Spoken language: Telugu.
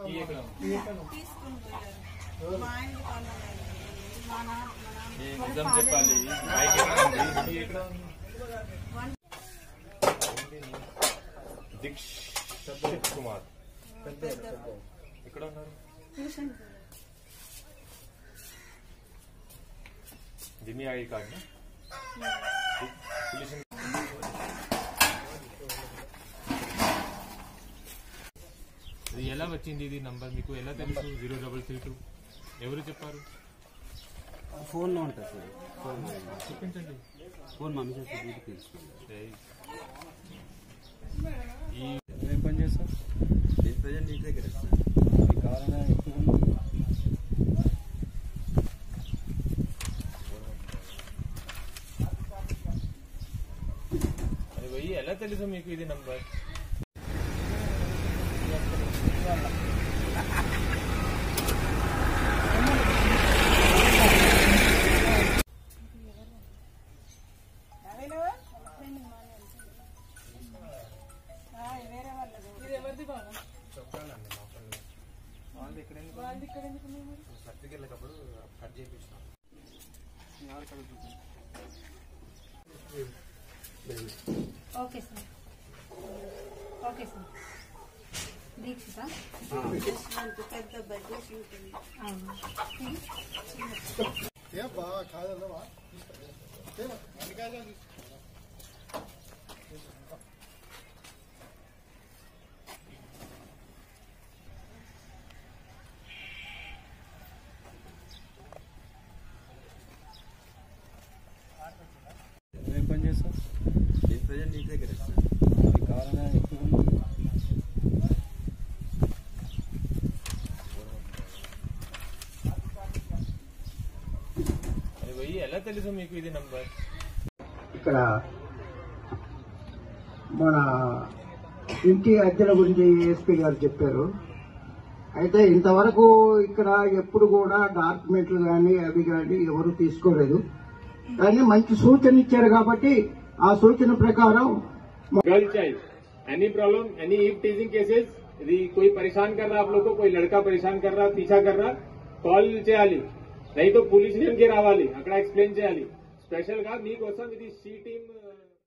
ఈ ఎక్కడ తీసుకుంటారు మా ఆయన కొనలేదు. మా నాన్న మా నాన్న ఈ నిజం చెప్పాలి బైక్ ఎక్కడ ఉంది ఈ ఎక్కడ ఉంది దీక్షిత్ కుమార్ ఎక్కడ ఉన్నారు ట్యూషన్ దిమి ఐడి కార్డ్ పులిస్ ఇది ఎలా వచ్చింది ఇది నంబర్ మీకు ఎలా తెలుసు జీరో డబల్ త్రీ టూ ఎవరు చెప్పారు ఫోన్లో ఉంటుంది సార్ ఫోన్ చూపించండి ఫోన్ మమ్మీ చేస్తే వీడికి తెలుసుకుంది ఏయ్. ఈ ఏం పని చేస్తావు నేను ప్రజెంట్ ఇంటి దగ్గర సార్ మీకు కావాలన్నా ఎక్కువ అది పోయి ఎలా తెలుసు మీకు ఇది నంబర్ ఇది ఎవరిది బాబు వాళ్ళది ఇక్కడ ఎందుకు ఉంది మరి? సర్టిఫికెట్ వెళ్ళేటప్పుడు కట్ చేయించిన okay sir okay sir Dikshita Yashwant పెద్ద బడ్జెట్ ఉంటుంది అవును ఏం పని చేస్తావు నేను ప్రజెంట్ ఇంటి దగ్గర సార్ మీకు కావాలన్నా ఎక్కువ అది పోయి ఎలా తెలుసు మీకు ఇది నంబర్ ఇక్కడ మన ఇంటి అద్దెల గురించి ఎస్పీ గారు చెప్పారు అయితే ఇంతవరకు ఇక్కడ ఎప్పుడు కూడా డాక్యుమెంట్లు కానీ అవి కానీ ఎవరు తీసుకోలేదు కానీ మంచి సూచన ఇచ్చారు కాబట్టి ఆ సూచన ప్రకారం girl child any problem any eve teasing cases यदि कोई परेशान कर रहा आप लोग को कोई लड़का परेशान कर रहा पीछा कर रहा కాల్ చేయాలి नहीं तो पुलिस కి రావాలి అక్కడ ఎక్స్ప్లెయిన్ చేయాలి స్పెషల్ గా మీకోసం ఇది సి టీమ్